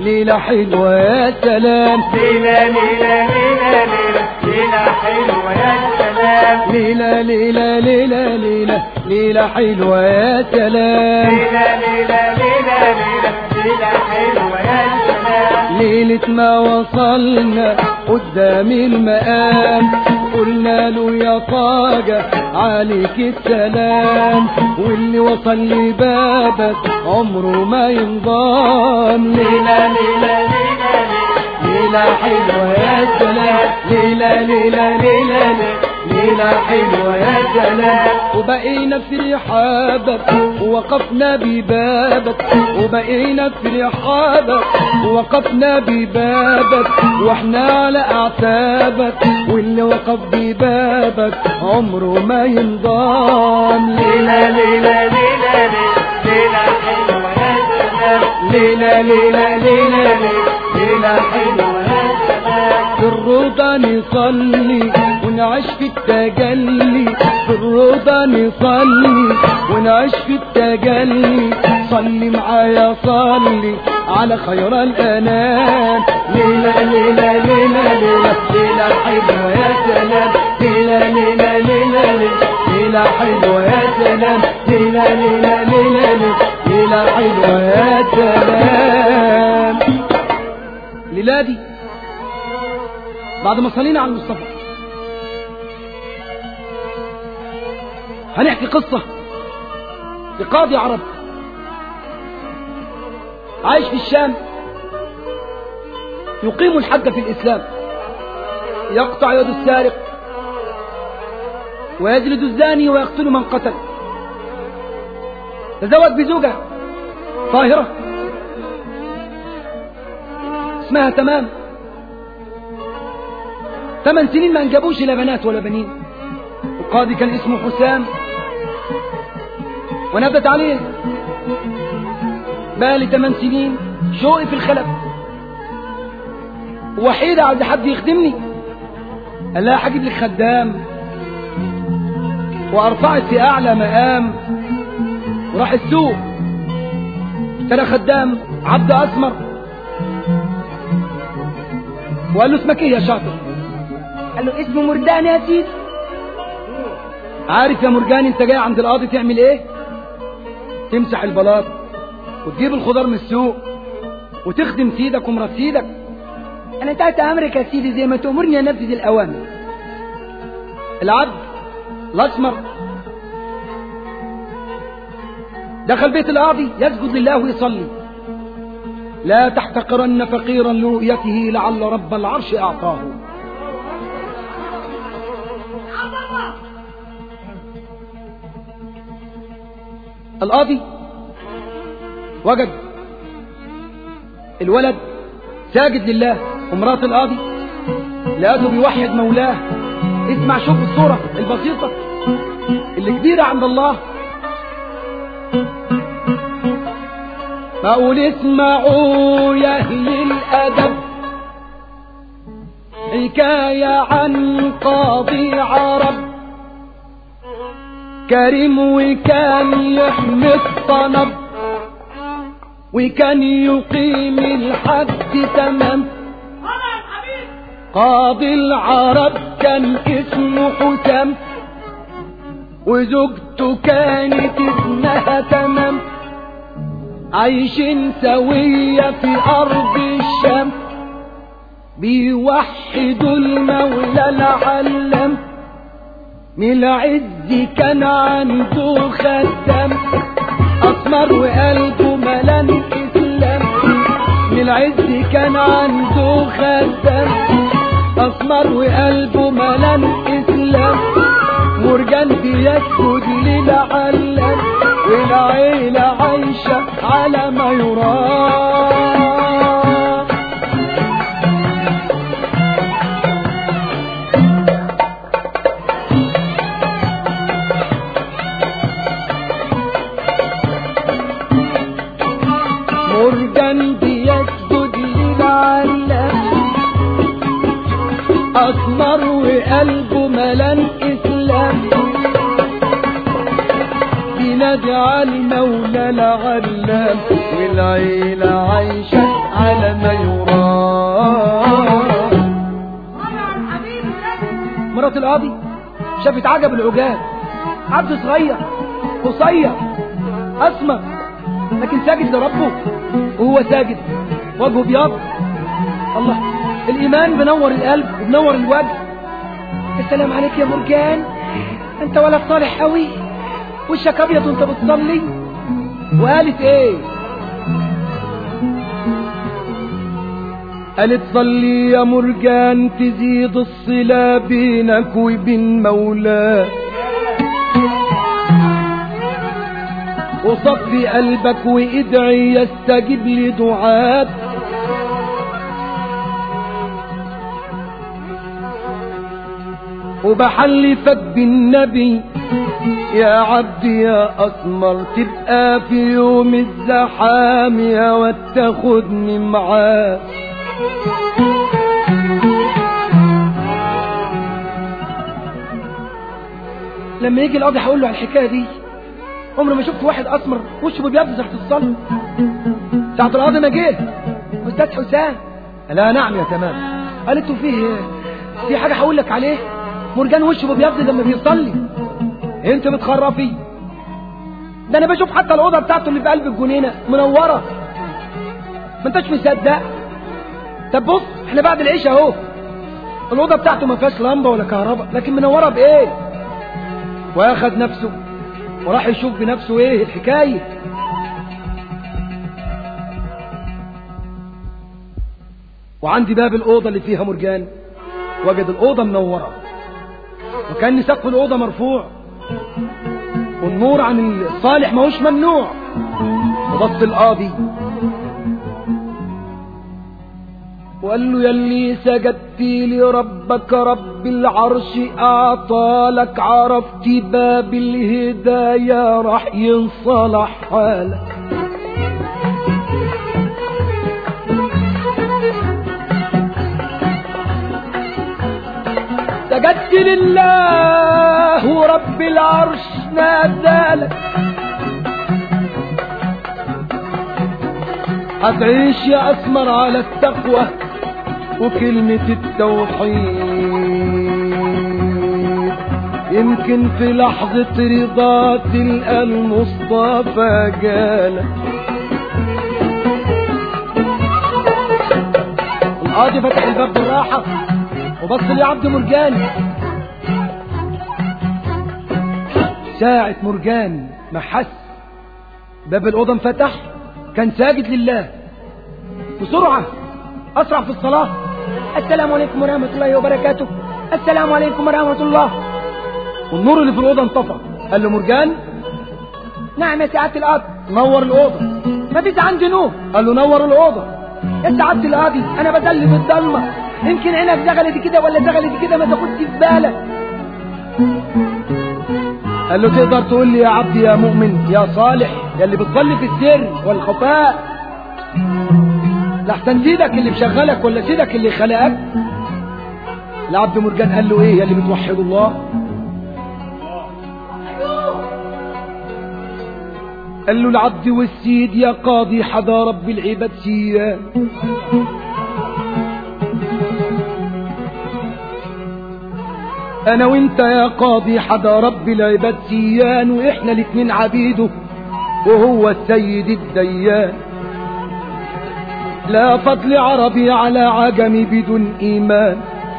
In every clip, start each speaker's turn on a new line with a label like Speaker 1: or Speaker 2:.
Speaker 1: ليلة حلوة يا سلام
Speaker 2: ليلة ليلة ليلة ليلة ليلة حلوة يا سلام
Speaker 1: ليلة ليلة ليلة ليلة ليلة حلوة يا سلام
Speaker 2: ليلة ليلة ليلة ليلة ليلة حلوة يا سلام
Speaker 1: ليلة ما وصلنا قدام المقام قلنا له يا طاجة عليك السلام واللي وصل لبابك عمره ما ينضام
Speaker 2: ليلة ليلة ليلة
Speaker 1: ليلة حلوة يا سلام ليلة ليلة ليلة ليلة حلوة يا سلام وبقينا في رحابك ووقفنا ببابك وبقينا في رحابك ووقفنا ببابك واحنا على اعتابك واللي وقف ببابك عمره ما ينضام
Speaker 2: ليلة ليلة ليلة ليلة حلوة يا سلام
Speaker 1: ليلة ليلة ليلة
Speaker 2: ليلة حلوة يا سلام
Speaker 1: في الرضا نصلي ونعيش في التجلي في الرضا نصلي ونعيش في التجلي صلي معايا صلي على خير الانام ليلة ليلة ليلة ليلة ليلة حلوة يا سلام ليلة ليلة ليلة ليلة ليلة حلوة يا سلام ليلة ليلة ليلة ليلة ليلة حلوة يا سلام ليلة دي بعد ما صلينا على المصطفى هنحكي قصة لقاضي عرب عايش في الشام يقيم الحج في الإسلام يقطع يد السارق ويجلد الزاني ويقتل من قتل تزوج بزوجة طاهرة اسمها تمام ثمان سنين ما انجبوش لا بنات ولا بنين القاضي كان اسمه حسام ونبت عليه بقى لي ثمان سنين شوقي في الخلف وحيدة عايز حد يخدمني قال لها هجيب لك خدام وارفعك في اعلى مقام وراح السوق اشترى خدام عبد اسمر وقال له اسمك ايه يا شاطر قال له اسمه مردان يا سيدي عارف يا مرجان انت جاي عند القاضي تعمل ايه تمسح البلاط وتجيب الخضار من السوق وتخدم سيدك ومرات سيدك انا تحت امرك يا سيدي زي ما تأمرني انفذ الاوامر العبد الاسمر دخل بيت القاضي يسجد لله ويصلي لا تحتقرن فقيرا لرؤيته لعل رب العرش اعطاه القاضي وجد الولد ساجد لله ومرات القاضي لقاته بيوحد مولاه اسمع شوف الصورة البسيطة اللي كبيرة عند الله بقول اسمعوا يا اهل الادب حكاية عن قاضي عرب كريم وكان يحمي الطلب وكان يقيم الحد تمام قاضي العرب كان اسمه حسام وزوجته كانت اسمها تمام عايشين سوية في أرض الشام بيوحدوا المولى العلم من العز كان عنده خدام أسمر وقلبه ملان إسلام من العز كان عنده خدام أسمر وقلبه ملان إسلام مرجان بيسجد للعلم والعيلة عايشة على ما يرام مرجان بيسجد للعلم أسمر وقلبه ملان إسلام بينادي على المولى العلام والعيلة عايشة على ما يرام مرات القاضي شافت عجب العجاب عبد صغير قصير اسمر لكن ساجد لربه وهو ساجد وجهه ابيض الله الايمان بنور القلب وبنور الوجه السلام عليك يا مرجان انت ولد صالح قوي وشك ابيض وانت بتصلي وقالت ايه قالت صلي يا مرجان تزيد الصلة بينك وبين مولاك وصفي قلبك وادعي يستجيب لدعاك وبحلفك بالنبي يا عبدي يا أسمر تبقى في يوم الزحام يا وتاخدني معاك لما يجي القاضي هقول له على الحكايه دي عمري ما شفت واحد اسمر وشه بيبيض تحت الصلاه ساعه القاضي ما جه استاذ حسام لا نعم يا تمام قالت له فيه في حاجه هقول لك عليه مرجان وشه بيبيض لما بيصلي انت بتخرفي ده انا بشوف حتى الاوضه بتاعته اللي في قلب الجنينه منوره ما انتش مصدق طب بص احنا بعد العشاء اهو الاوضه بتاعته ما فيهاش لمبه ولا كهرباء لكن منوره بايه واخد نفسه وراح يشوف بنفسه ايه الحكايه وعندي باب الاوضه اللي فيها مرجان وجد الاوضه منوره وكان سقف الاوضه مرفوع والنور عن الصالح ماهوش ممنوع وبص القاضي وقال له يلي سجدت لربك رب العرش اعطالك عرفت باب الهداية راح ينصلح حالك سجدت لله ورب العرش نادالك هتعيش يا أسمر على التقوى وكلمة التوحيد يمكن في لحظة رضا تلقى المصطفى جالك القاضي فتح الباب بالراحة وبص لي عبد مرجان ساعة مرجان ما حس باب الأوضة انفتح كان ساجد لله بسرعة أسرع في الصلاة السلام عليكم ورحمة الله وبركاته السلام عليكم ورحمة الله والنور اللي في الأوضة انطفى قال له مرجان نعم يا سعادة القاضي نور الأوضة ما فيش عندي نور قال له نور الأوضة يا سعادة القاضي أنا بسلي في الضلمة يمكن عينك زغلت كده ولا زغلت كده ما تاخدش في بالك قال له تقدر تقول لي يا عبدي يا مؤمن يا صالح يا اللي بتصلي في السر والخفاء لحسن سيدك اللي مشغلك ولا سيدك اللي خلقك العبد مرجان قال له ايه يا اللي بتوحد الله قال له العبد والسيد يا قاضي حدا رب العباد سيان انا وانت يا قاضي حدا رب العباد سيان واحنا الاتنين عبيده وهو السيد الديان لا فضل عربي على عجمي بدون ايمان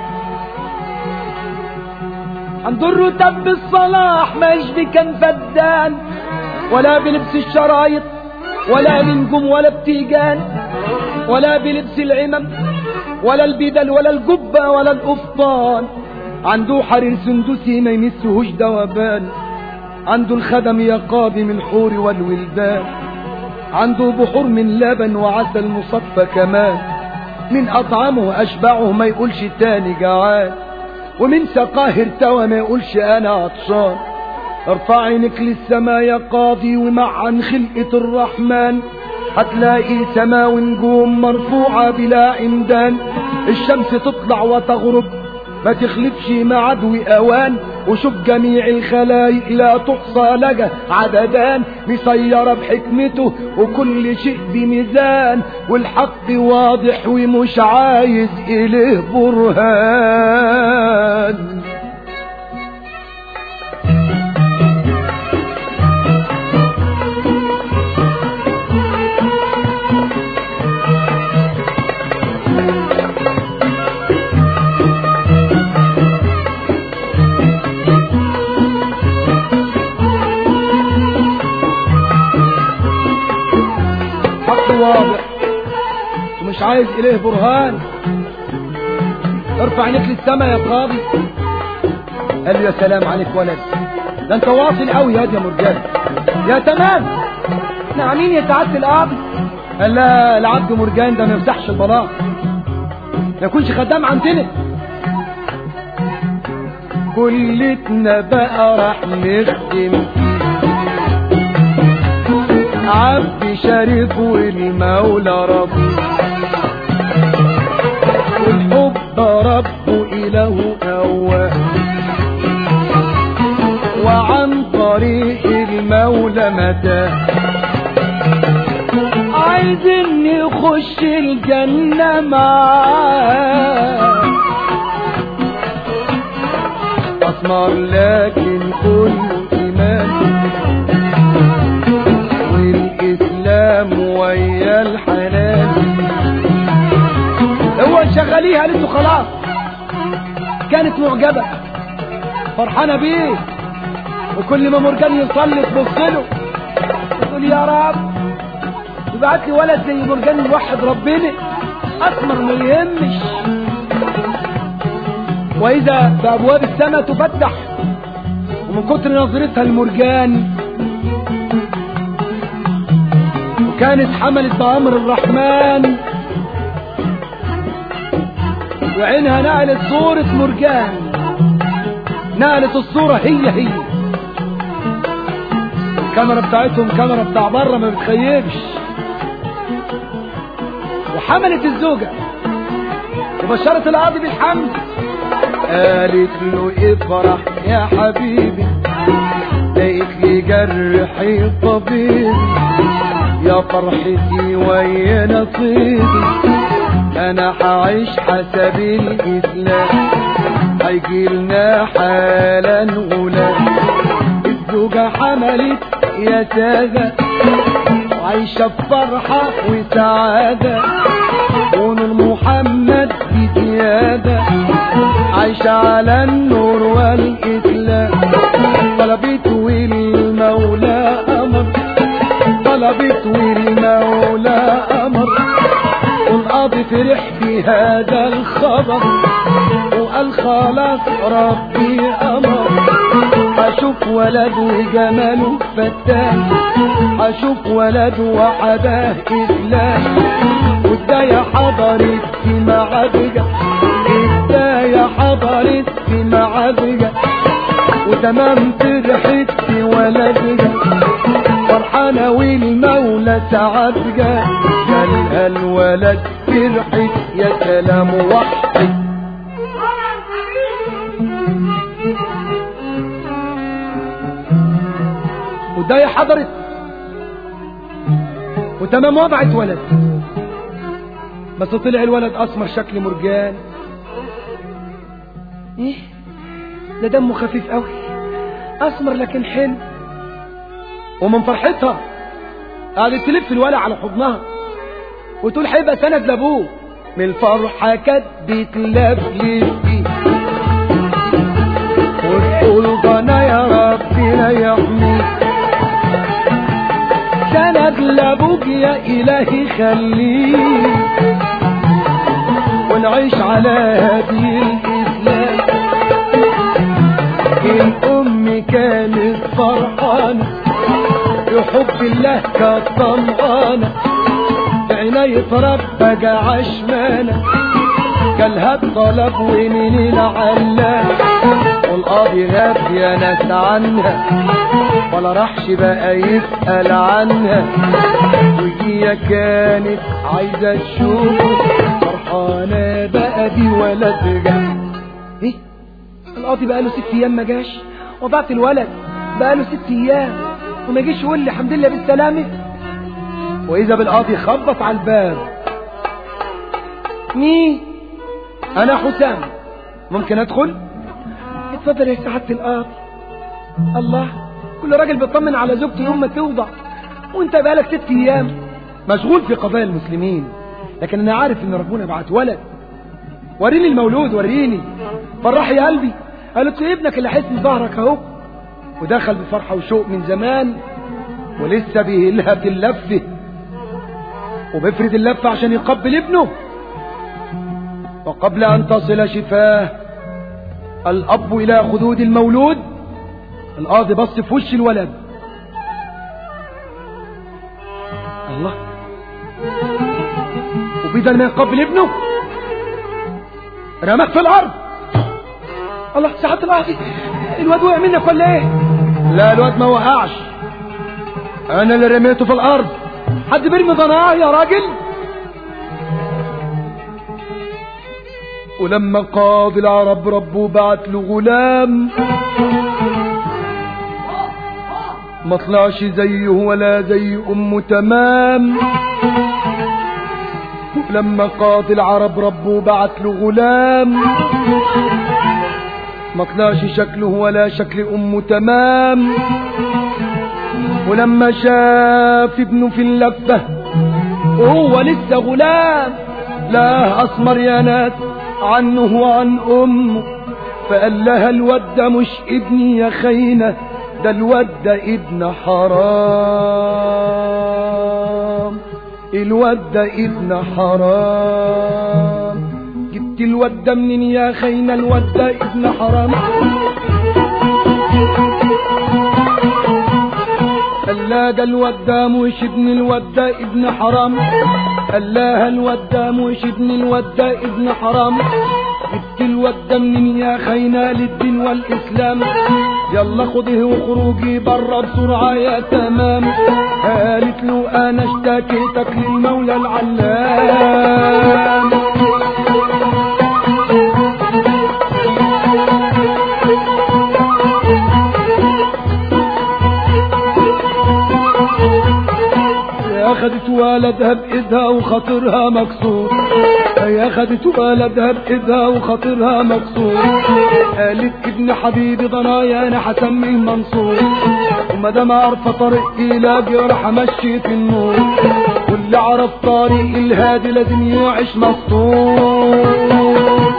Speaker 1: هنضر تب الصلاح ما يشبه كان فدان ولا بلبس الشرايط ولا بنجم ولا بتيجان ولا بلبس العمم ولا البدل ولا الجبة ولا القفطان عنده حرير سندسي ما يمسهوش دوبان عنده الخدم يا قاضي من الحور والولدان عنده بحور من لبن وعسل مصفى كمان من أطعمه أشبعه ما يقولش تاني جعان ومن سقاه ارتوى ما يقولش أنا عطشان ارفع عينك للسما يا قاضي ومع عن خلقة الرحمن هتلاقي سما ونجوم مرفوعة بلا عمدان الشمس تطلع وتغرب ما تخلفش معد وأوان وشوف جميع الخلايق لا تحصى لك عددان مسيرة بحكمته وكل شيء بميزان والحق واضح ومش عايز إليه برهان حق واضح ومش عايز إليه برهان ارفع عينيك للسما يا قاضي قال له يا سلام عليك ولد ده انت واصل قوي يا يا مرجان يا تمام نعمين يا سعاده القاضي قال لا العبد مرجان ده ما يمسحش البلاط ما يكونش خدام عندنا كلتنا بقى راح نخدم عبد شريف والمولى ربي والحب رب إله أواه وعن طريق المولى متى عايزين نخش الجنة معاه أسمر لكن كله إيمان والإسلام ويا الحنان هو شغاليها قالت له خلاص كانت معجبة فرحانة بيه وكل ما مرجان يصلي تبص له تقول يا رب يبعت لي ولد زي مرجان يوحد ربنا اسمر ما يهمش واذا بابواب السماء تفتح ومن كتر نظرتها المرجان وكانت حملت بأمر الرحمن وعينها نقلت صورة مرجان نقلت الصورة هي هي الكاميرا بتاعتهم كاميرا بتاع بره ما بتخيبش وحملت الزوجة وبشرت القاضي بالحمد قالت له افرح يا حبيبي لقيت لي جرحي طبيبي يا فرحتي ويا نصيبي انا هعيش حسب الاسلام هيجيلنا حالا غلام الزوجة حملت يا سادة وعايشة بفرحة وسعادة ونور محمد بزيادة عايشة على النور والإسلام طلبت والمولى أمر طلبت والمولى أمر والقاضي فرح بهذا الخبر وقال خلاص ربي أمر هشوف ولد وجماله فتان هشوف ولد وحداه إسلام والداية حضرت في معبجة الداية حضرت في معبجة وتمام فرحت في ولدها فرحانة والمولى سعدها جالها الولد فرحت يا سلام وحدك والداية حضرت وتمام وضعت ولد بس طلع الولد اسمر شكل مرجان ايه ده دمه خفيف قوي اسمر لكن حلو ومن فرحتها قعدت تلف الولد على حضنها وتقول هيبقى سند لابوه من الفرحة كانت بتلفلف فيه وتقول ضنا يا ربنا يحميك سند لابوك يا إلهي خليك ونعيش على هدي الإسلام الأم كانت فرحانة بحب الله كانت طمعانة عناية ربك عشمانة كلها الطلب ومن العلام والقاضي غاب يا ناس عنها ولا راحش بقى يسأل عنها وهي كانت عايزة تشوفه فرحانة بقى دي ولدها ايه القاضي بقاله ست ايام ما جاش وضعت الولد بقاله ست ايام وما جيش يقول لي الحمد لله بالسلامه واذا بالقاضي خبط على الباب مين انا حسام ممكن ادخل اتفضل يا سعاده القاضي الله كل راجل بيطمن على زوجته يوم ما توضع وانت بقالك ست ايام مشغول في قضايا المسلمين لكن انا عارف ان ربنا بعت ولد وريني المولود وريني فرح يا قلبي قالت له ابنك اللي حسن ظهرك اهو ودخل بفرحه وشوق من زمان ولسه بيلهب اللفه وبيفرد اللفه عشان يقبل ابنه وقبل ان تصل شفاه الاب الى خدود المولود القاضي بص في وش الولد الله وبدل ما يقبل ابنه رماك في الارض الله ساعات القاضي الواد وقع منك ولا ايه لا الواد ما وقعش انا اللي رميته في الارض حد بيرمي ضناه يا راجل ولما قاضي العرب ربه بعت له غلام ما طلعش زيه ولا زي امه تمام لما قاضي العرب ربه بعت له غلام ما طلعش شكله ولا شكل امه تمام ولما شاف ابنه في اللفه وهو لسه غلام لا اسمر يا ناس عنه وعن امه فقال لها الواد ده مش ابني يا خينه ده الواد ده ابن حرام الواد ده ابن حرام جبت الواد ده منين يا خينا الواد ده ابن حرام قال لا ده الواد ده مش ابن الواد ده ابن حرام قال لها الواد ده مش ابن الواد ده ابن حرام جبت الواد ده منين يا خينا للدين والاسلام يلا خده وخروجي برا بسرعة يا تمام قالت له انا اشتكيتك للمولى العلام اخدت ولدها بايدها وخاطرها مكسور هي اخدت ولدها بايدها وخاطرها مكسور قالت ابن حبيبي ضنايا انا هسميه منصور وما دام عارفه طريقي لاقي راح امشي في النور واللي عرف طريق الهادي لازم يعيش مستور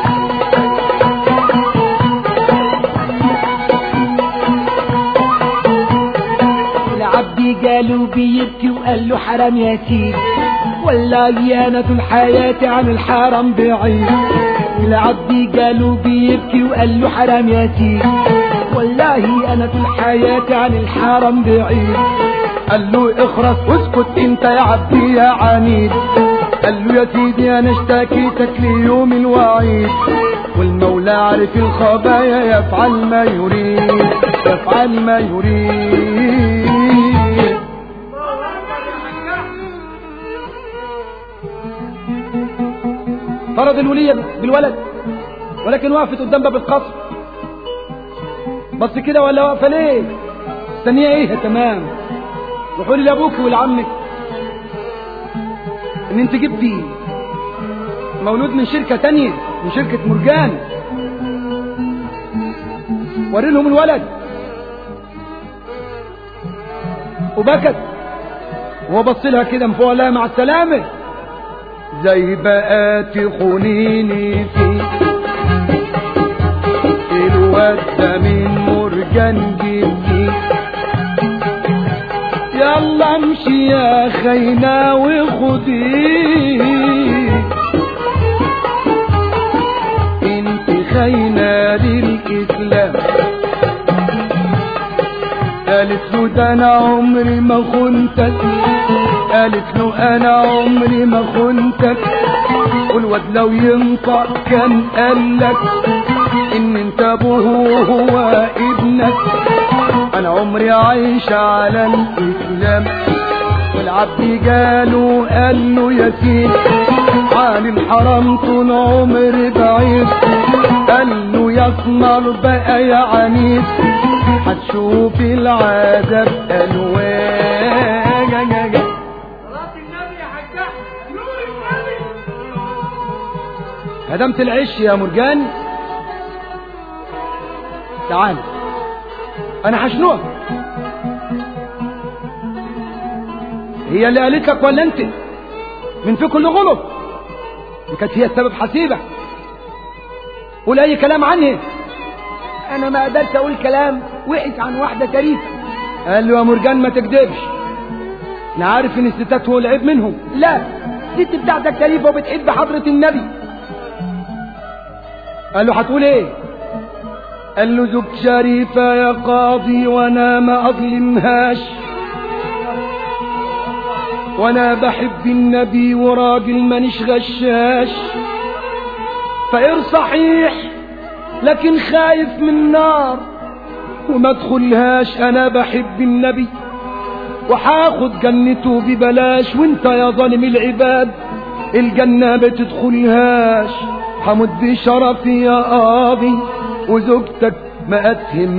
Speaker 3: العبد قالوا بيبكي وقال له حرام يا سيدي والله انا طول حياتي عن الحرام بعيد العبد قالوا بيبكي وقال له حرام يا سيدي والله انا طول حياتي عن الحرام بعيد
Speaker 1: قال له اخرس واسكت انت يا عبدي يا عنيد قال له يا سيدي انا اشتكيتك ليوم الوعيد والمولى عارف الخبايا يفعل ما يريد يفعل ما يريد طرد الولية بالولد ولكن وقفت قدام باب القصر بص كده ولا واقفة ليه مستنية ايه يا تمام روحوا لي لابوك ولعمك ان انت جبتي مولود من شركة تانية من شركة مرجان وري لهم الولد وبكت وهو بص لها كده من فوق لها مع السلامة زي بقات خنيني في الواد ده من مرجان جبتي يلا امشي يا خينا وخدي انت خينا للاسلام قالت له ده انا عمري ما خنتك قالت له انا عمري ما خنتك والواد لو ينطق كان قالك ان انت ابوه هو ابنك انا عمري عايش على الاسلام والعبد جاله قال له يا سيدي عن الحرام طول عمري بعيد قال له يا اسمر بقى يا عنيد هتشوف العذاب الوان
Speaker 2: صلاة النبي يا حاج احمد نور النبي
Speaker 1: هدمت العش يا مرجان تعال انا هشنقك هي اللي قالت لك ولا انت من في كل غلط دي كانت هي السبب حسيبه قول اي كلام عنه
Speaker 3: انا ما قدرت اقول كلام وحش عن واحده شريفه
Speaker 1: قال له يا مرجان ما تكذبش انا عارف ان الستات هو العيب منهم
Speaker 3: لا الست بتاعتك شريفه وبتحب حضره النبي
Speaker 1: قال له هتقول ايه قال له زوج شريفة يا قاضي وانا ما اظلمهاش وانا بحب النبي وراجل مانيش غشاش فإر صحيح لكن خايف من النار وما ادخلهاش انا بحب النبي وحاخد جنته ببلاش وانت يا ظالم العباد الجنة بتدخلهاش حمد بشرفي يا قاضي وزوجتك ما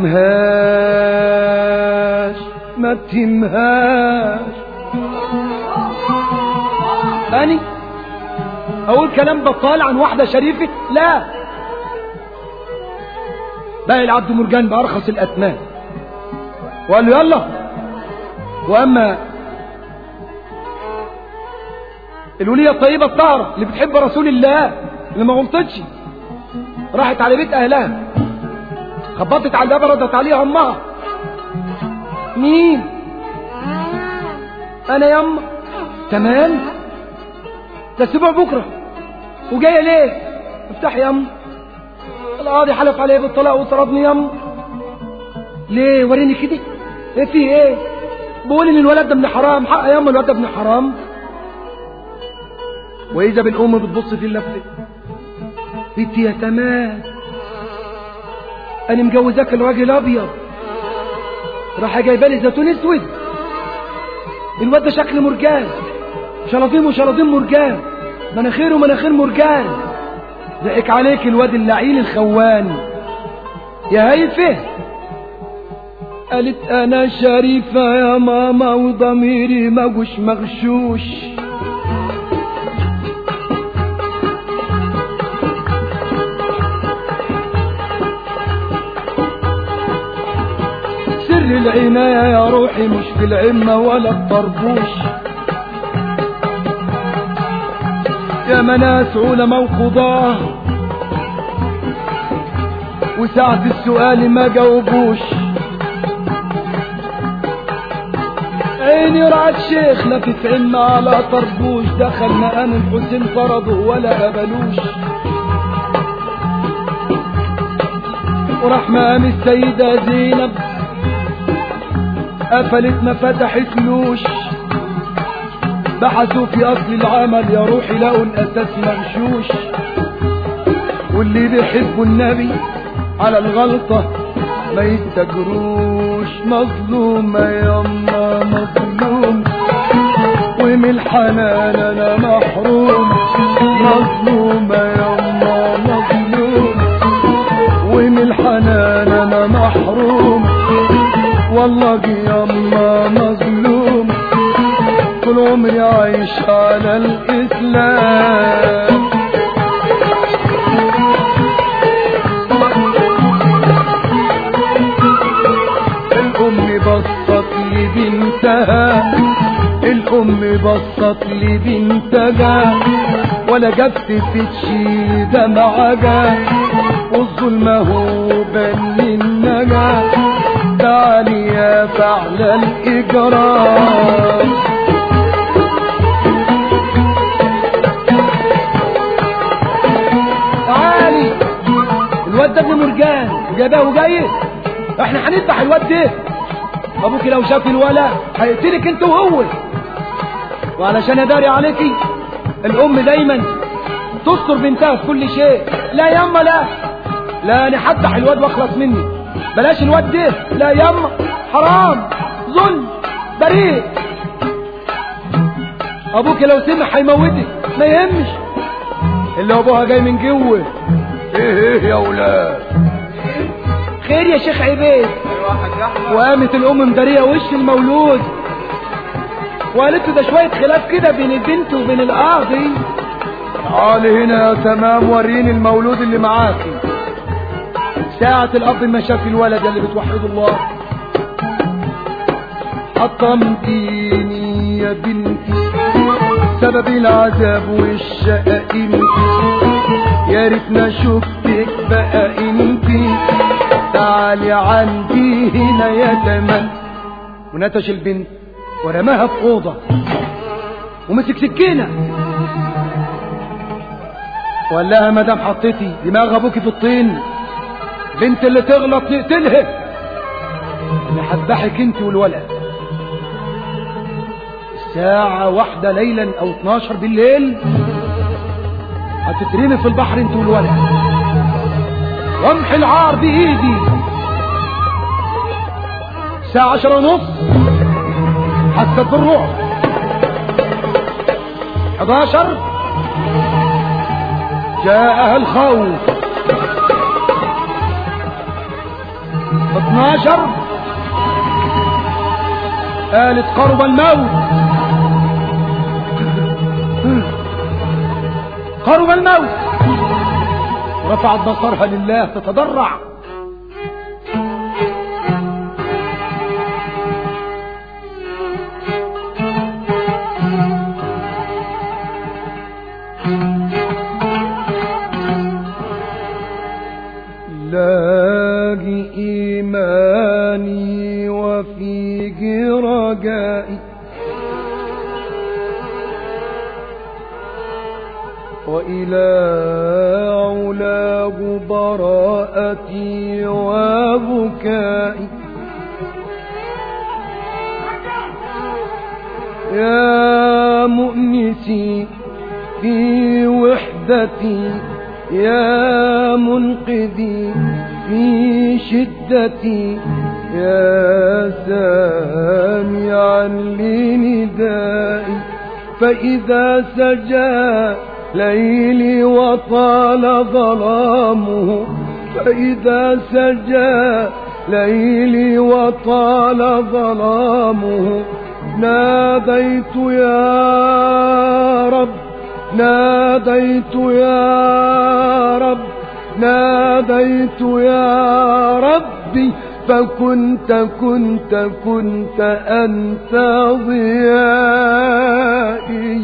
Speaker 1: اتهمهاش ما اتهمهاش أني أقول كلام بطال عن واحدة شريفة لا باقي العبد مرجان بأرخص الأثمان وقال له يلا وأما الولية الطيبة الطاهرة اللي بتحب رسول الله اللي ما غلطتش راحت على بيت أهلها خبطت على الباب ردت عليها أمها مين أنا يما تمام تسيبها بكرة وجاية ليه افتح يما القاضي حلف عليه بالطلاق وطردني يما ليه وريني كده ايه في ايه بقول ان الولد ده ابن حرام حق يما الولد ده ابن حرام واذا بالام بتبص في اللفه بنت يا تمام انا مجوزاك الراجل ابيض راح جايبه لي زيتون اسود الواد ده شكل مرجان شلاطين وشلاطين مرجان مناخير ومناخير مرجان ضحك عليك الواد اللعين الخوان يا هيفه قالت انا شريفة يا ماما وضميري مجوش مغشوش سر العناية يا روحي مش في العمة ولا الطربوش يا مناس علماء وقضاه وساعة السؤال ما جاوبوش عيني رعد شيخ لا تتعم على طربوش دخل مقام الحسين فرضه ولا قبلوش وراح مقام السيدة زينب قفلت ما فتحتلوش بحثوا في اصل العمل يا روحي لقوا الاساس مغشوش واللي بيحبوا النبي على الغلطة ما يتجروش مظلوم يما مظلوم ومن الحنان انا محروم مظلوم يما مظلوم ومن الحنان انا محروم والله يما مظلوم طول عمري عايش على الإسلام الأم بصت لي بنتها الأم بصت لي بنتها ولا جبت في تشيل دمعها والظلم هو بن النجا تعالي يا فعل الإجرام تعالي الواد ده ابن مرجان وجايباه وجاي احنا هنذبح الواد ده ابوك لو شاف الولا هيقتلك انت وهو وعلشان اداري عليكي الام دايما تستر بنتها في كل شيء لا ياما لا لا انا هذبح الواد واخلص مني بلاش الواد ده لا ياما حرام ظلم بريء ابوك لو سمح هيموتك ما يهمش اللي ابوها جاي من جوه ايه ايه يا ولاد
Speaker 3: خير يا شيخ عبيد
Speaker 2: ايوه حاج احمد
Speaker 1: وقامت الام مداريه وش المولود
Speaker 3: وقالت له ده شوية خلاف كده بين البنت وبين القاضي
Speaker 1: تعالي هنا يا تمام وريني المولود اللي معاكي ساعة الأب ما شاف الولد اللي بتوحد الله حطمتيني يا بنتي سبب العذاب والشقة انت يا ريتنا شفتك بقى انت تعالي عندي هنا يا تمام ونتش البنت ورماها في أوضة ومسك سكينة وقال لها ما دام حطيتي دماغ ابوكي في الطين بنت اللي تغلط نقتلها انا هذبحك انت والولد الساعة واحدة ليلا او 12 بالليل هتترمي في البحر انت والولد وامحي العار بايدي الساعة عشرة ونص حست بالرعب 11 جاءها الخوف 12 قالت قرب الموت قرب الموت رفعت بصرها لله تتضرع لاقي إيماني وفيه رجائي وإلى علاه براءتي وبكائي يا مؤنسي في وحدتي يا منقذي في شدتي يا سامعا لندائي فإذا سجى ليلي وطال ظلامه فإذا سجى ليلي وطال ظلامه ناديت يا رب ناديت يا رب ناديت يا ربي فكنت كنت كنت أنت ضيائي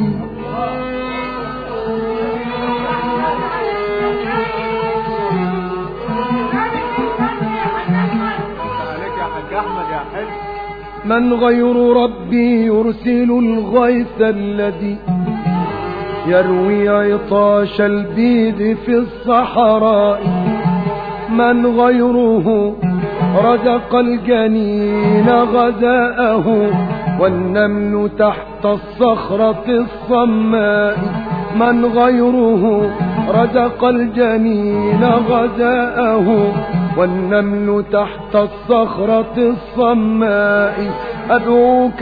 Speaker 2: عليك يا حاج احمد يا حلو
Speaker 1: من غير ربي يرسل الغيث الذي يروي عطاش البيد في الصحراء من غيره رزق الجنين غذاءه والنمل تحت الصخرة الصماء من غيره رزق الجنين غذاءه والنمل تحت الصخرة الصماء أدعوك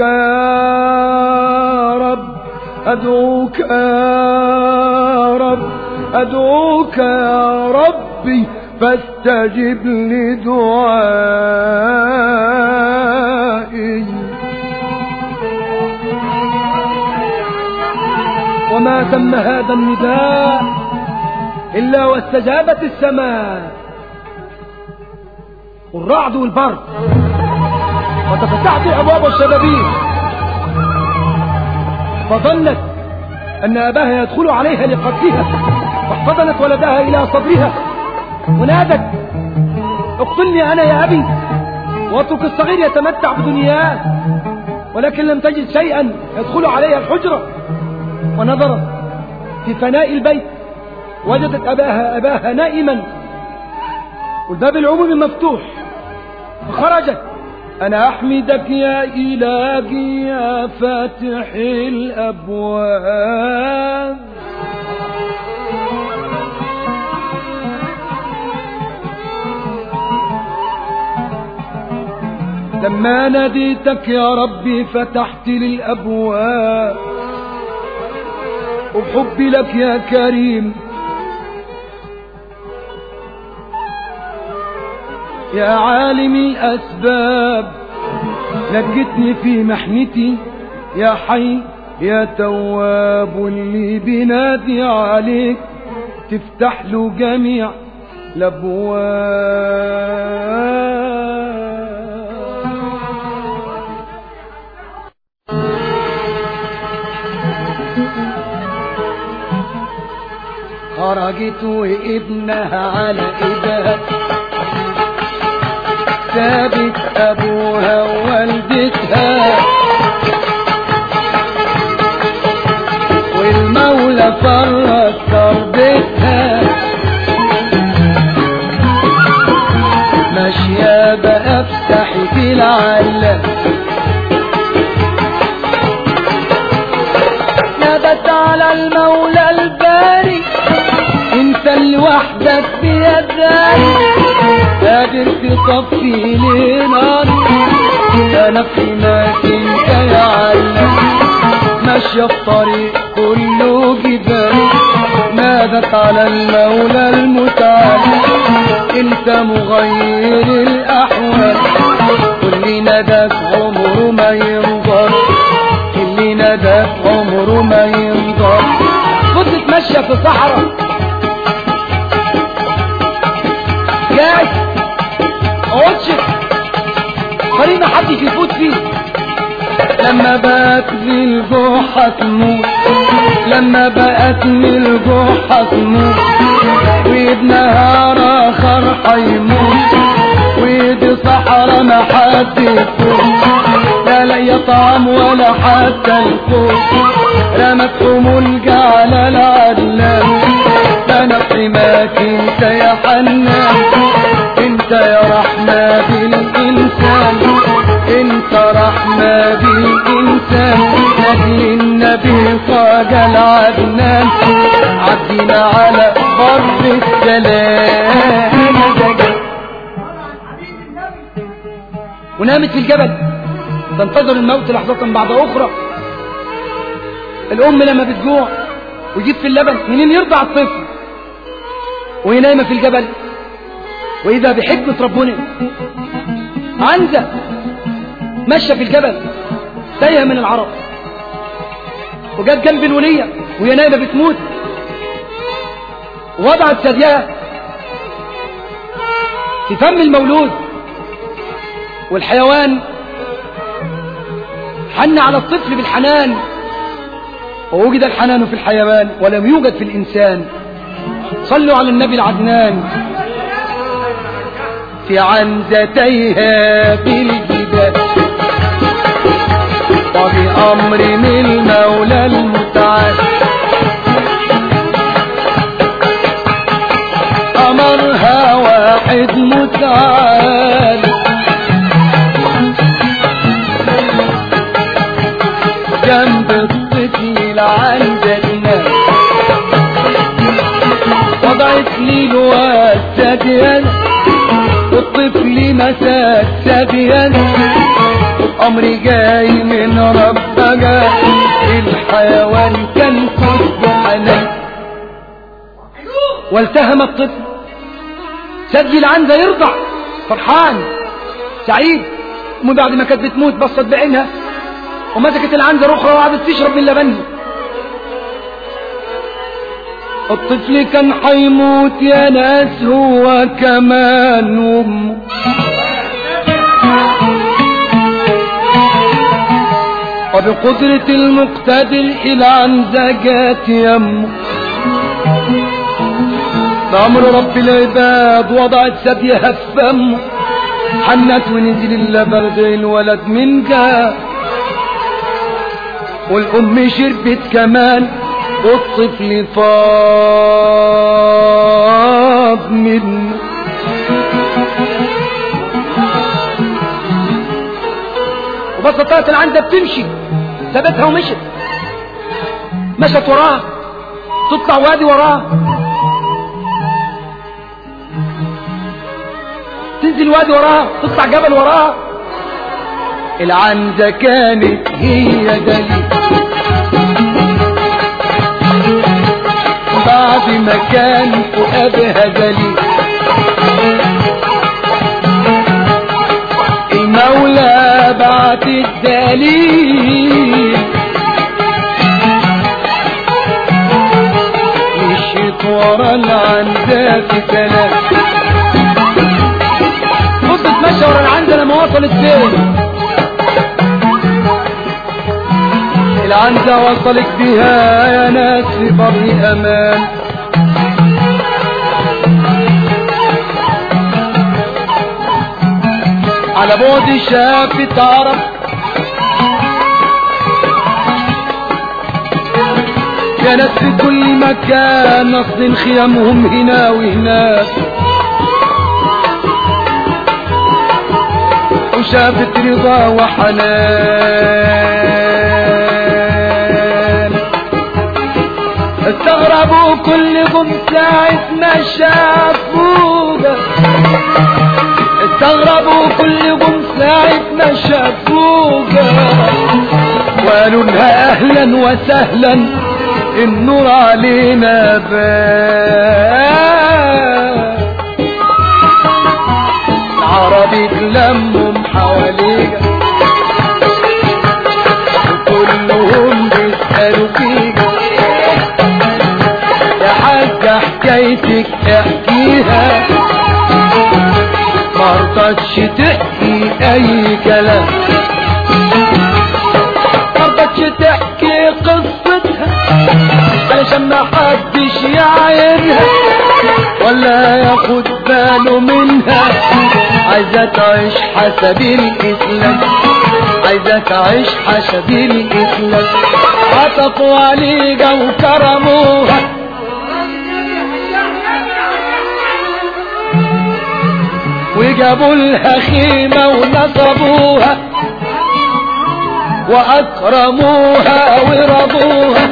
Speaker 1: يا رب أدعوك يا رب أدعوك يا ربي فاستجب لدعائي وما تم هذا النداء إلا واستجابت السماء والرعد والبرد وتفتحت الأبواب والشبابيك فظنت أن أباها يدخل عليها لقتلها فاحتضنت ولدها إلى صدرها ونادت اقتلني أنا يا أبي واترك الصغير يتمتع بدنياه ولكن لم تجد شيئا يدخل عليها الحجرة ونظرت في فناء البيت وجدت أباها أباها نائما والباب العمومي مفتوح فخرجت أنا أحمدك يا إلهي يا فاتح الأبواب لما ناديتك يا ربي فتحت لي الأبواب وبحبي لك يا كريم يا عالم الأسباب نجتني في محنتي يا حي يا تواب واللي بينادي عليك تفتح له جميع الابواب خرجت وابنها على ايدها سابت ابوها ووالدتها والمولى فرط تربتها ماشية بقى افتحي في العلة نادت على المولى الباري انت اللي وحدك بيدك قادر تطفي لي نار انا في ماك انت يا علم ماشية في طريق كله جبال نادت على المولى المتعال انت مغير الاحوال واللي نداك عمره ما ينظر اللي نداك عمره ما ينظر فضلت ماشية في صحراء جاي اقعدش خلينا ما حدش يفوت فيه لما بقت لي الجوحة تموت لما بقت لي الجوحة تموت وابنها راخر هيموت ويدي صحرا ما حد يفوت لا لا طعم ولا حتى الفوت رمتهم الجعل العدلان انا حماك انت يا حنان انت يا رحمة بالانسان انت رحمة بالانسان نبي النبي طاق العدنان عدينا على بر السلام ونامت في الجبل تنتظر الموت لحظة بعد أخرى الأم لما بتجوع ويجيب في اللبن منين يرضع الطفل وهي نايمة في الجبل وإذا بحكمة ربنا عنزة ماشية في الجبل تايهة من العرب وجت جنب الولية وهي نايمة بتموت ووضعت ثديها في فم المولود والحيوان حن على الطفل بالحنان ووجد الحنان في الحيوان ولم يوجد في الإنسان صلوا على النبي العدنان في عنزتيها في الجبال وبأمر من المولى المتعال أمرها واحد متعال جنب الطفل العنزتنا وضعت لي الواد ساديا والطفل مساك ساديا أمري جاي من ربك الحيوان كان قد حنان والتهم الطفل سجل العنزة يرضع فرحان سعيد ومن بعد ما كانت بتموت بصت بعينها ومسكت العنزة الأخرى وقعدت تشرب من لبنها الطفل كان حيموت يا ناس هو كمان أمه وبقدرة المقتدر العنزة جات يمه بأمر رب العباد وضعت ثديها في فمه حنت ونزل اللبن الولد من جاه والأم شربت كمان والطفل فاض منه وبسطات العنده بتمشي سابتها ومشت مشت وراها تطلع وادي وراها تنزل وادي وراها تطلع جبل وراها العنزة كانت هي دليل بعد ما كان فؤادها دليل دليل مشيت ورا العنزة في سلام
Speaker 3: بص اتمشى ورا العنزه لما وصلت فين
Speaker 1: العنزة وصلت بها يا ناس في بر امان على بعد شافت عرب يا ناس في كل مكان نصل خيامهم هنا وهناك وشافت رضا وحنان استغربوا كلهم ساعة ما شافوها استغربوا كلهم ساعة ما شافوها وقالوا لها اهلا وسهلا النور علينا بان العرب اتلموا حواليك وكلهم بيسألوا فيك يا حاجة حكايتك احكيها مرضتش تحكي اي كلام مرضتش تحكي قصتها علشان ما حدش يعايرها ولا ياخد باله منها عايزة تعيش حسب الإسلام عايزة تعيش حسب الإسلام عطفوا عليها وكرموها وجابوا لها خيمة ونصبوها وأكرموها ورضوها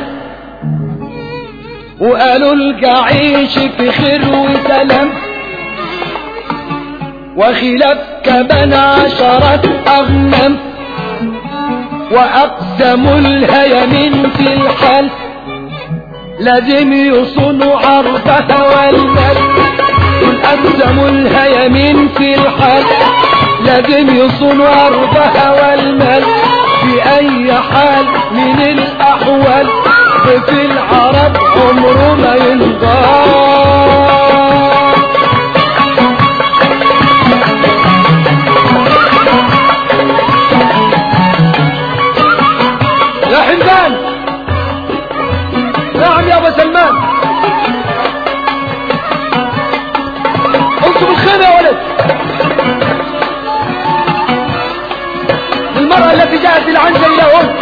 Speaker 1: وقالوا الجعيش في خير وسلام وخلاف كمان عشرة أغنام وأقسموا لها يمين في الحال لازم يصونوا عرضها والمال أقسموا لها يمين في الحال لازم يصونوا عرضها والمال في أي حال من الأحوال في العرب عمره ما ينضام يا حمدان نعم يا ابو سلمان انصب الخيمة يا ولد المرأة التي جاءت بالعنزة إلى هون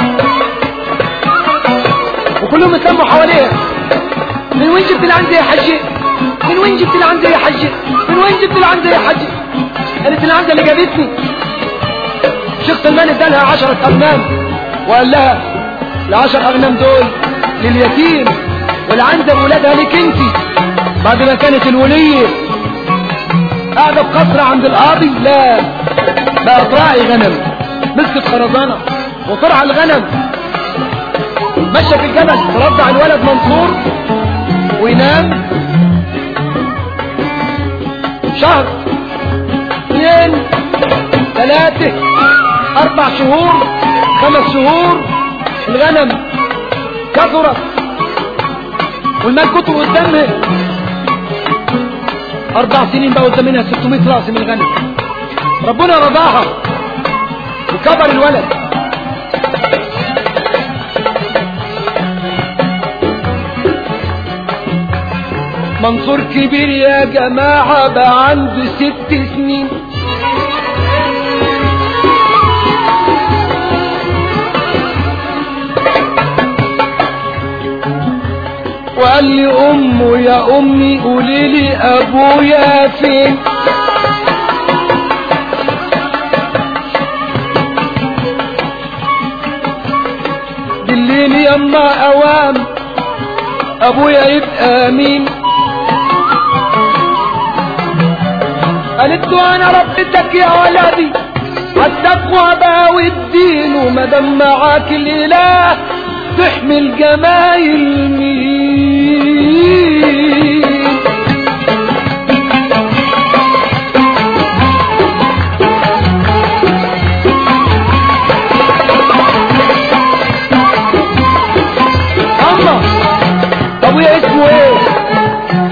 Speaker 1: وكلهم اتلموا حواليها من وين جبت العنزة يا حجي من وين جبت العنزة يا حجي من وين جبت العنزة يا حجي قالت العنزة اللي جابتني شيخ سلمان ادالها عشرة أغنام وقال لها العشر أغنام دول لليتيم والعنزة بولادها لك انت بعد ما كانت الولية قاعدة في قصر عند القاضي لا بقت راعي غنم مسكت خرزانة وطرع الغنم مشى في الجبل ترضع الولد منصور وينام شهر اثنين ثلاثة أربع شهور خمس شهور الغنم كثرت والمال كتر قدامها أربع سنين بقى قدام منها 600 رأس من الغنم ربنا رضاها وكبر الولد منصور كبير يا جماعة بقى عنده ست سنين وقال لي امه يا امي قولي لي ابويا فين دليني يما اوام ابويا يبقى مين قالت له انا ربتك يا ولدي التقوى بقى والدين وما دام معاك الاله تحمي الجمايل مين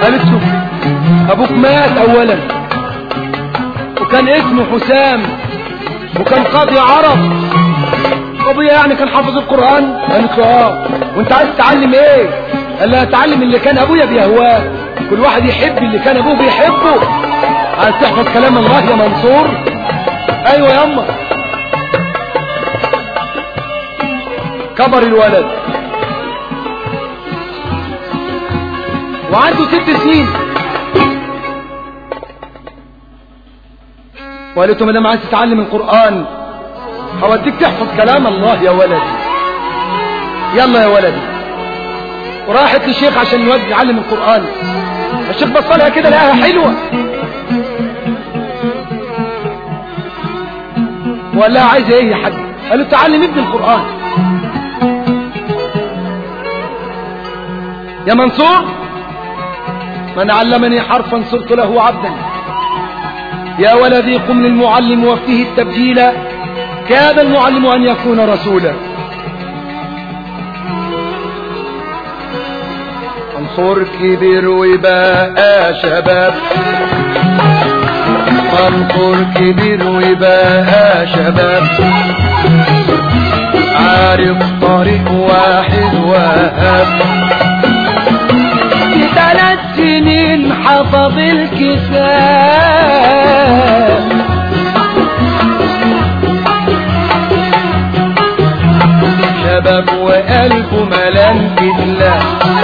Speaker 1: قالت له ابوك مات اولا وكان اسمه حسام وكان قاضي عرب ابويا يعني كان حافظ القرآن قالت له اه وانت عايز تتعلم ايه قال لها اتعلم اللي كان ابويا بيهواه كل واحد يحب اللي كان ابوه بيحبه عايز تحفظ كلام الله يا منصور ايوه ياما كبر الولد وعنده ست سنين وقالت له ما دام عايز تتعلم القرآن هوديك تحفظ كلام الله يا ولدي يلا يا ولدي وراحت للشيخ عشان يودي يعلم القرآن الشيخ بص لها كده لقاها حلوة وقال لها عايزة ايه يا حاج قال له تعلم ابن القرآن يا منصور من علمني حرفا صرت له عبدا يا ولدي قم للمعلم وفيه التبجيل كاد المعلم أن يكون رسولا منصور كبير وبقى شباب منصور كبير وبقى شباب عارف طريق واحد وهاب في ثلاث سنين حفظ الكتاب شباب وقلبه ملان بالله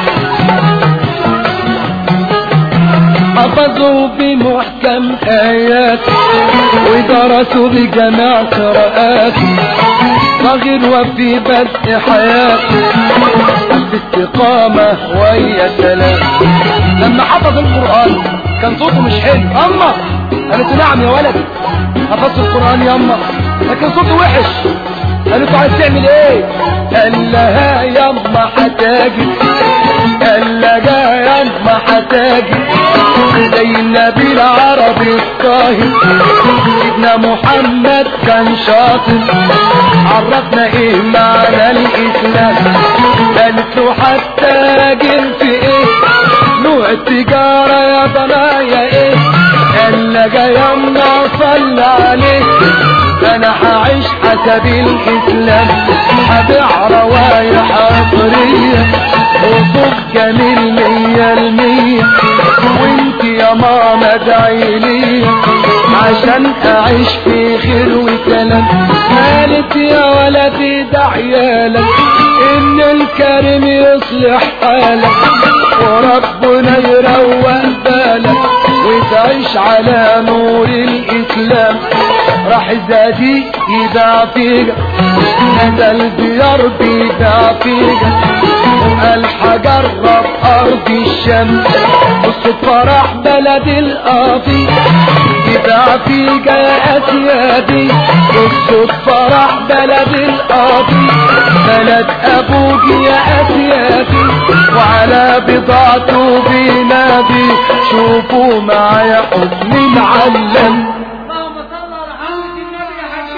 Speaker 1: حفظوا بمحكم آيات ودرسوا بجميع قراءات صغير وفي بدء حياة باستقامة ويا سلام لما حفظ القرآن كان صوته مش حلو أما قالت له نعم يا ولد حفظت القرآن يا أما لكن صوته وحش قالت له عايز تعمل ايه قال لها يما حتاجي قال لها يما حتاجي زي النبي العربي الطاهر سيدنا محمد كان شاطر عرفنا ايه معنى الاسلام قالت له حتاجر في ايه نوع التجارة يا ضنايا ايه قال لها يما صلى عليه انا هعيش حسب الاسلام هبيع روايح عطرية وصوف جميل مية المية وانت يا ماما ادعي لي عشان اعيش في خير وسلام قالت يا ولدي دع عيالك ان الكريم يصلح حالك وربنا يروق بالك وتعيش على نور الاسلام راح زادي يدع فيك نزل ديار بيدع فيك وقال حجرب ارض الشمس والصدفة راح بلد القاضي يدع فيك يا اسيادي والصدفة راح بلد القاضي بلد ابوك يا اسيادي وعلى بضاعته بينادي شوفوا معايا حكم معلم
Speaker 2: اللهم صل على حضرة النبي يا حاج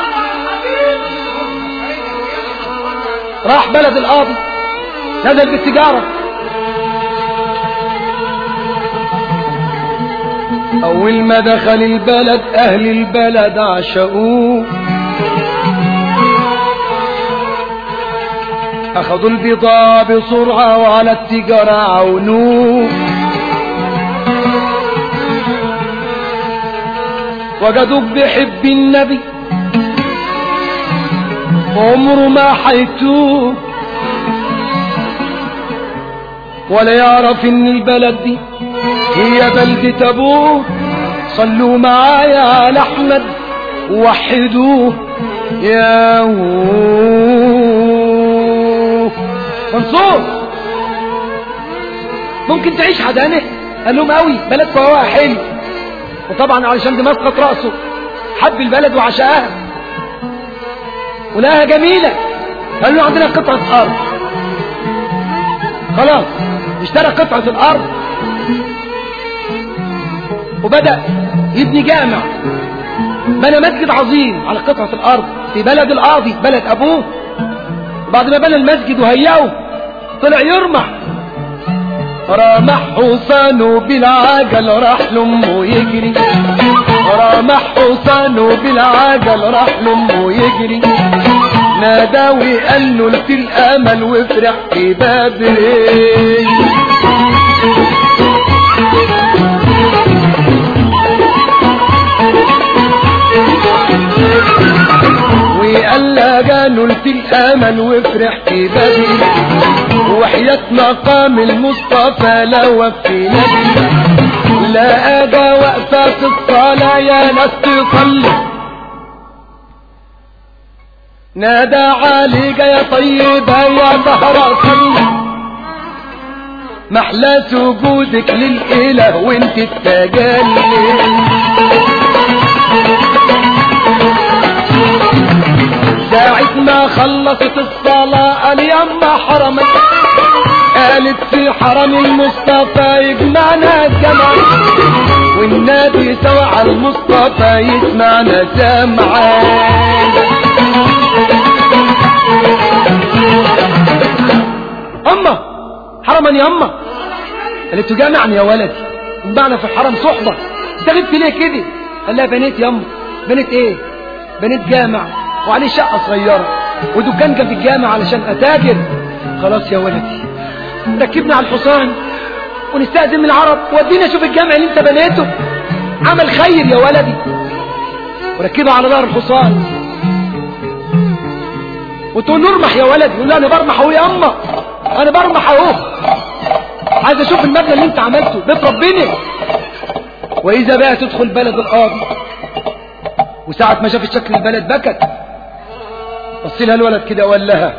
Speaker 2: احمد
Speaker 1: راح بلد القاضي نزل بالتجارة أول ما دخل البلد أهل البلد عشقوه أخذوا البضاعة بسرعة وعلى التجارة عونوه وجدوك بيحب النبي عمره ما حيتوه ولا يعرف ان البلد دي هي بلدة ابوه صلوا معايا على احمد ووحدوه يا هو. منصور ممكن تعيش حدانه قال لهم قوي بلدكم هو حلو وطبعا علشان دي مسقط راسه حب البلد وعشقها ولقاها جميلة قال له عندنا قطعة أرض خلاص اشترى قطعة الأرض وبدأ يبني جامع بنى مسجد عظيم على قطعة الأرض في بلد القاضي بلد أبوه وبعد ما بنى المسجد وهيئه طلع يرمح رمح حصانه بالعجل راح لامه يجري رمح حصانه بالعجل راح لامه يجري نادى وقال له لك الامل وافرح في بدري وقال لها جاله لك الامل وافرح في بدري وحياة مقام المصطفى لا وفي نبي لا اجا واقفة في الصلاة يا ناس تصلي نادى عليك يا طيبة يا زهرة صلي محلى سجودك للإله وانت التجلي ساعة ما خلصت الصلاة قال يما حرمك قالت في حرم المصطفى يجمعنا الجمع والنبي سوا على المصطفى يسمعنا سمعان أما حرما يا أما قالت له جامعا يا ولدي جمعنا في الحرم صحبة انت غبت ليه كده قال لها بنيت يا أما بنيت ايه بنيت جامع وعليه شقة صغيرة ودكان جنب الجامع علشان أتاجر خلاص يا ولدي ركبنا على الحصان ونستأذن من العرب ودينا شوف الجامع اللي انت بنيته عمل خير يا ولدي وركبها على ظهر الحصان وتقول له ارمح يا ولدي يقول له انا برمح اهو يا اما انا برمح اهو عايز اشوف المبنى اللي انت عملته بيت ربنا واذا بقى تدخل بلد القاضي وساعة ما شافت شكل البلد بكت بص لها الولد كده وقال لها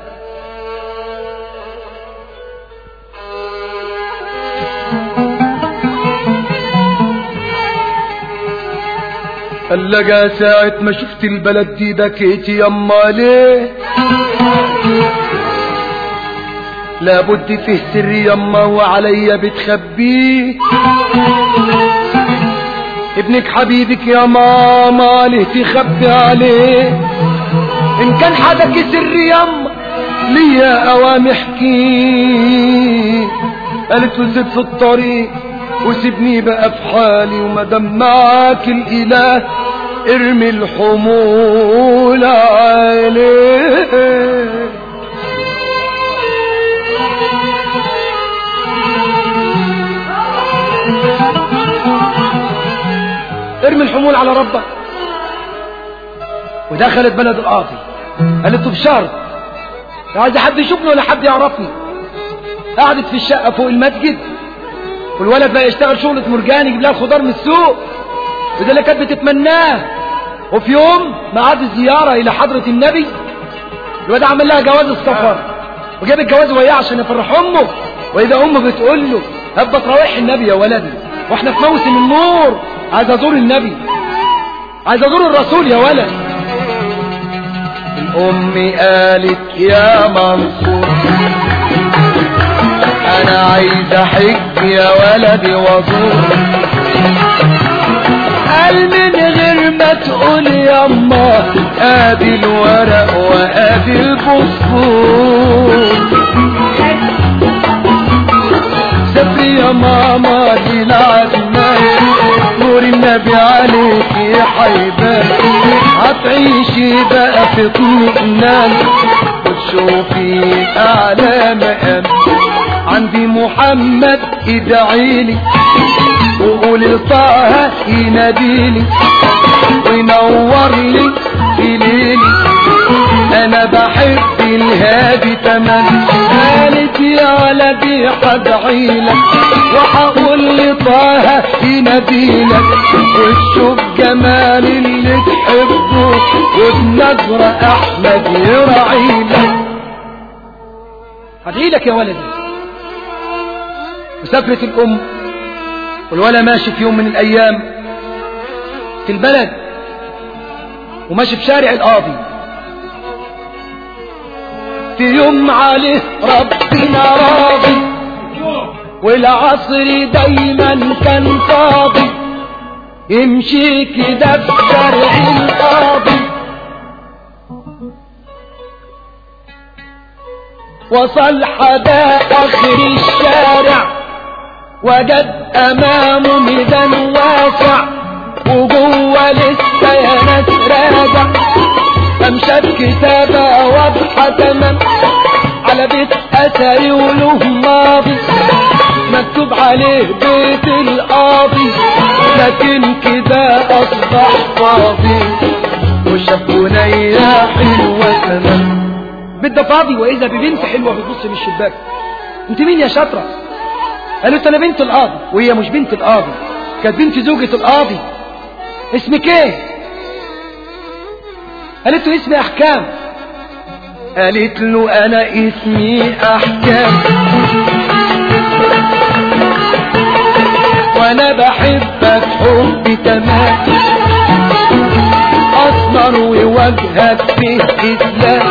Speaker 1: قال لها ساعة ما شفت البلد دي بكيت يما ليه لابد فيه سر يما وعليا بتخبيه ابنك حبيبك يا ماما ليه تخبي عليه ان كان حدك سر يما ليا اوام احكي قالت له سيب في الطريق وسيبني بقى في حالي ومدام معاك الاله ارمي الحمول عليه ارمي الحمول على ربك ودخلت بلد القاضي قالت له بشرط لا عايز حد يشوفني ولا حد يعرفني قعدت في الشقة فوق المسجد والولد بقى يشتغل شغلة مرجان يجيب لها الخضار من السوق وده اللي كانت بتتمناه وفي يوم معاد الزيارة إلى حضرة النبي الواد عمل لها جواز السفر وجاب الجواز وياه عشان يفرح أمه وإذا أمه بتقول له هبة تراويح النبي يا ولدي واحنا في موسم النور عايز ازور النبي عايز ازور الرسول يا ولد الام قالت يا منصور انا عايز احج يا ولدي وازور قال من غير ما تقول ياما ادي الورق وادي البصور سافري يا ماما للعدنا نور النبي عليك يا حيبان هتعيشي بقى في اطمئنان وتشوفي اعلى مقام عندي محمد ادعيلي وقولي لطه يناديلي وينور لي في ليلي انا بحب الهادي تمام قالت يا ولدي حدعيلك وحقول لطه يناديلك وتشوف جمال اللي تحبه وبنظرة احمد يراعيلك هدعيلك يا ولدي وسافرت الام والولا ماشي في يوم من الايام في البلد وماشي في شارع القاضي في يوم عليه ربنا راضي والعصر دايما كان فاضي يمشي كده في شارع القاضي وصل حدا اخر الشارع وجد امامه ميدان واسع وجوه لسه يا ناس راجع امشى بكتابة واضحة تمام على بيت اثري وله ماضي مكتوب عليه بيت القاضي لكن كده اصبح فاضي وشاف بنية حلوة تمام
Speaker 3: البيت ده فاضي واذا ببنت حلوه بتبص من الشباك انت مين يا شاطره قالت انا بنت القاضي وهي مش بنت القاضي كانت بنت زوجة القاضي اسمك ايه قالت له اسمي احكام
Speaker 1: قالت له انا اسمي احكام وانا بحبك حب تمام اسمر ووجهك فيه اسلام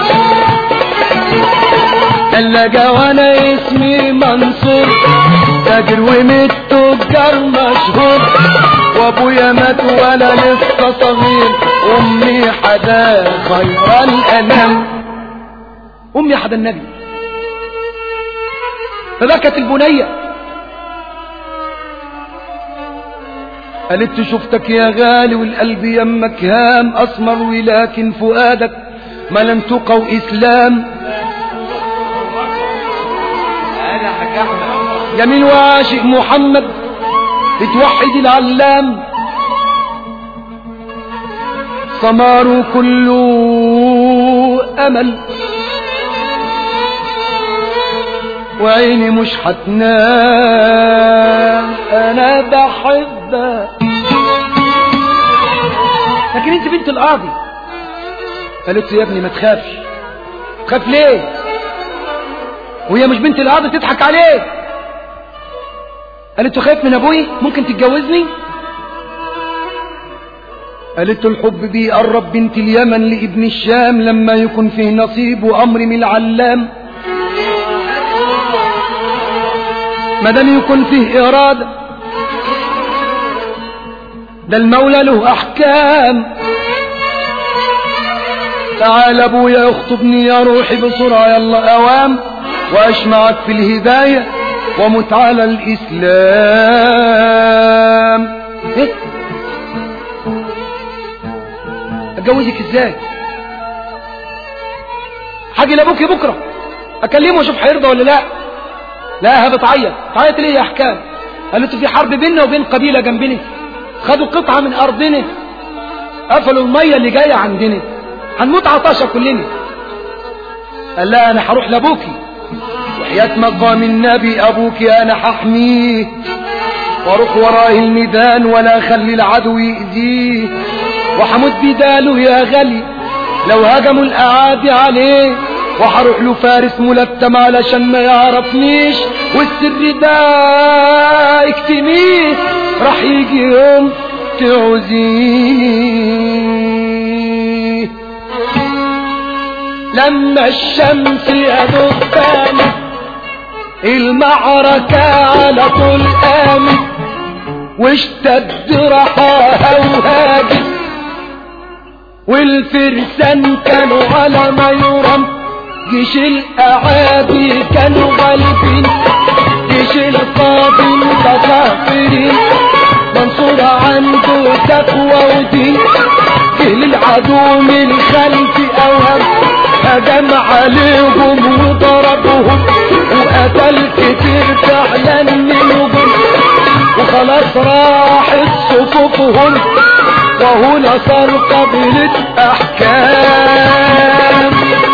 Speaker 1: اللجا وانا اسمي منصور تاجر ومن التجار مشهور وابويا مات وانا لسه صغير امي حدا خير الانام
Speaker 3: امي حدا النبي فبكت البنيه
Speaker 1: قالت شفتك يا غالي والقلب يمك هام اسمر ولكن فؤادك ملم تقى واسلام
Speaker 2: انا حاج احمد
Speaker 1: جميل وعاشق محمد بتوحد العلام سمار كله امل وعيني مش هتنام انا بحبك
Speaker 3: لكن انت بنت القاضي
Speaker 1: قالت له يا ابني ما تخافش
Speaker 3: خاف ليه وهي مش بنت القاضي تضحك عليه قالت له خايف من ابوي ممكن تتجوزني
Speaker 1: قالت له الحب بيقرب بنت اليمن لابن الشام لما يكون فيه نصيب وامر من العلام ما دام يكون فيه اراده ده المولى له احكام تعال ابويا يخطبني يا روحي بسرعه يلا اوام واشمعك في الهدايه ومت على الاسلام
Speaker 3: ايه اتجوزك ازاي حاجي لابوكي بكره اكلمه اشوف هيرضى ولا لا لا بتعيط تعيط ليه يا احكام قالت في حرب بيننا وبين قبيله جنبنا خدوا قطعه من ارضنا قفلوا الميه اللي جايه عندنا هنموت عطشه كلنا
Speaker 1: قال لا انا هروح لابوكي وحياة مقام النبي ابوك انا هحميه واروح وراه الميدان ولا اخلي العدو يأذيه وحمد بداله يا غالي لو هجموا الاعادي عليه وهروح له فارس ملتم علشان ما يعرفنيش والسر ده اكتميه راح يجي يوم تعوزيه لما الشمس يا دخانة المعركة على طول قامت واشتد رحاها وهاجت والفرسان كانوا على ما يرم جيش الاعادي كانوا غالبين جيش القاضي متكافرين منصور عنده تقوى ودين جه للعدو من خلف اوهم هجم عليهم وضربهم وقتل كتير فعلا منهم وخلاص راحت صفوفهم وهنا صار قبيلة احكام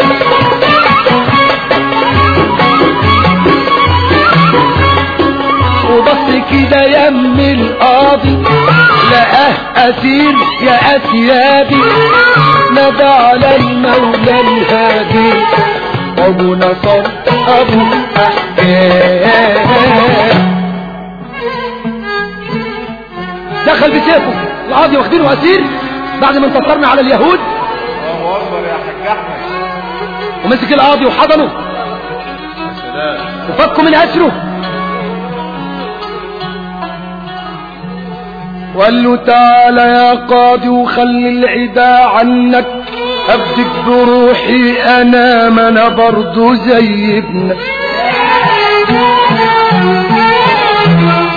Speaker 1: وبص كده يم القاضي لقاه اسير يا اسيادي نادى على المولى الهادي ابو نصر ابو احكام
Speaker 3: دخل بسيفه القاضي واخدينه اسير بعد ما انتصرنا على اليهود
Speaker 2: الله اكبر يا حاج احمد
Speaker 3: ومسك القاضي وحضنه وفكه من اسره
Speaker 1: وقال له تعالى يا قاضي وخلي العدا عنك ابدك بروحي انا ما انا برضو زي ابنك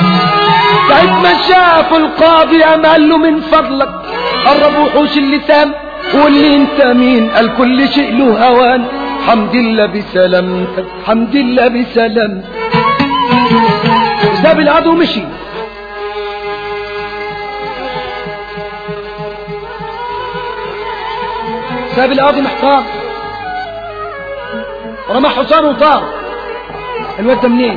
Speaker 1: ساعة ما شاف القاضي قام قال له من فضلك قرب وحوش اللسان واللي انت مين قال كل شيء له هوان حمد الله بسلامتك حمد الله بسلامتك ساب القاضي ومشي ساب القاضي محتار رمى حصان وطار الواد ده منين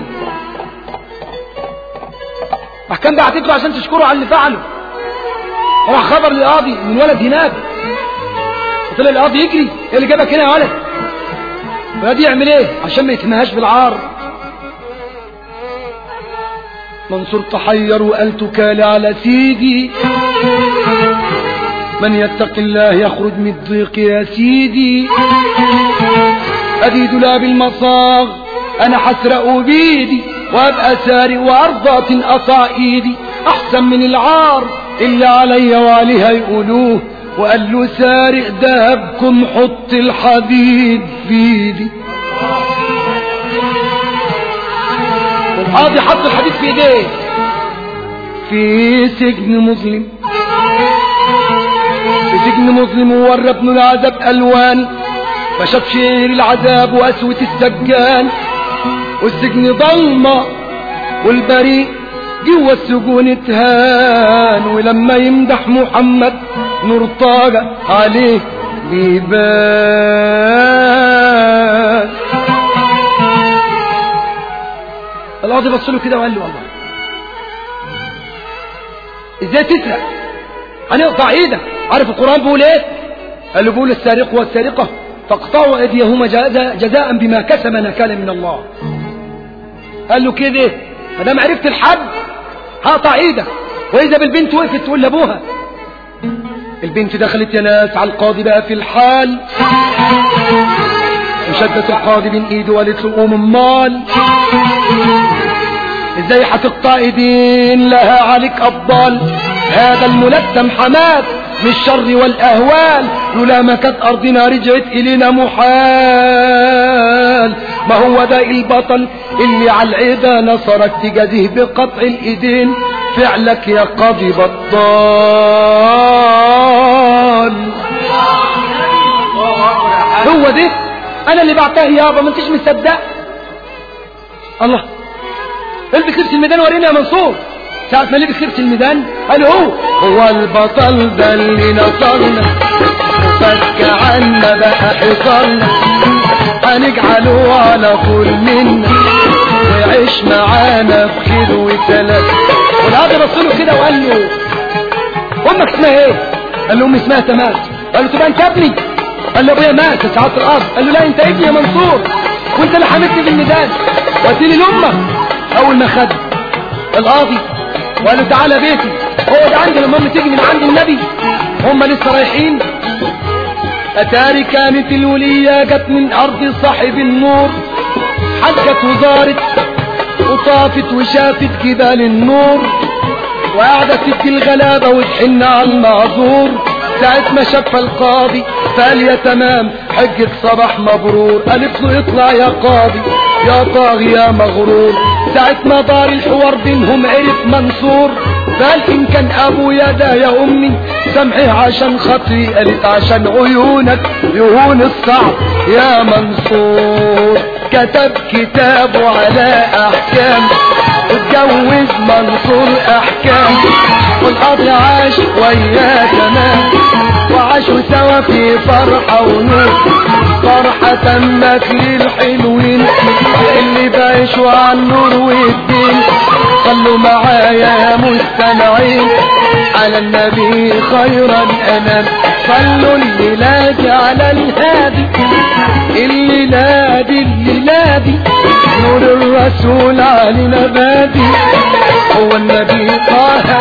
Speaker 1: محكمة بعتت له عشان تشكره على اللي فعله راح خبر للقاضي من ولد هناك وطلع القاضي يجري ايه اللي جابك هنا يا ولد الولد يعمل ايه عشان ما يتمهاش بالعار منصور تحير وقال تكالي على سيدي من يتق الله يخرج من الضيق يا سيدي ادي دولاب المصاغ انا حسرق بيدي وابقى سارق وارضى تنقطع ايدي احسن من العار اللي عليا وعليها يقولوه وقال له سارق دهبكم حط الحديد في ايدي والقاضي حط الحديد في ايديه في سجن مظلم في سجن مظلم وورى ابن العذاب الوان ما شافش غير العذاب وقسوة السجان والسجن ضلمة والبريء جوا السجون اتهان ولما يمدح محمد نور طاقة عليه بيبان القاضي بص له كده وقال له والله ازاي تسرق هنقطع ايدك عارف القرآن بيقول ايه قال له بيقول السارق والسارقة فاقطعوا ايديهما جزاء, جزاء بما كسب نكالا من الله قال له كده ما دام عرفت الحد هقطع ايدك واذا بالبنت وقفت تقول لابوها البنت دخلت يا ناس على القاضي بقى في الحال وشدت القاضي بين ايده وقالت له قوم امال ازاي هتقطع ايدين لها عليك ابطال هذا الملتم حماد من الشر والاهوال لولا ما كانت ارضنا رجعت الينا محال ما هو ده البطل اللي على العدا نصرك تجازيه بقطع الايدين فعلك يا قاضي بطال هو ده انا اللي بعتها يابا ما انتش مصدق الله البس لبس الميدان ورينا يا منصور ساعة ما لبس لبس الميدان قال هو هو البطل ده اللي نصرنا فك عنا بقى حصرنا هنجعله على طول منا ويعيش معانا بخير وسلام والقاضي بص له كده وقال له امك اسمها ايه؟ قال له امي اسمها تمام قال له تبقى انت ابني قال له ابويا مات ساعات الارض قال له لا انت ابني يا منصور وانت اللي حملتني في الميدان وقتلي لامك اول ما خد القاضي وقال له تعالى بيتي هو ده عندي لما امي تيجي من عند النبي هم لسه رايحين اتاري كانت الولية جت من ارض صاحب النور حجت وزارت وطافت وشافت جبال النور وقعدت تدي الغلابة وتحن على المعذور ساعة ما شاف القاضي فقال يا تمام حجك صباح مبرور قالت له اطلع يا قاضي يا طاغي يا مغرور ساعة ما دار الحوار بينهم عرف منصور قال ان كان ابويا ده يا امي سامحيه عشان خاطري قالت عشان عيونك يهون الصعب يا منصور كتب كتابه على احكام اتجوز منصور احكام والقاضي عاش وياه تمام وعاشوا سوا في فرحة ونور فرحة تمت للحلوين اللي بعيشوا على النور والدين صلوا معايا يا مستمعين على النبي خير الأنام صلوا الليلة على الهادي الليلة الليلة نور الرسول علينا بادي هو النبي طه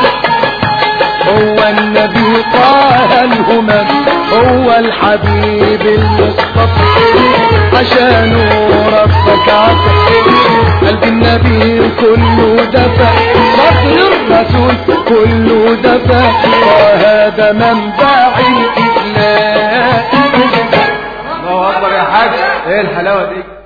Speaker 1: هو النبي طه الهمم هو الحبيب المصطفى عشانه ربك عطف قلب النبي كله دفى صدر الرسول كله دفى وهذا منبع الإسلام
Speaker 2: الله اكبر يا حاج ايه الحلاوه دي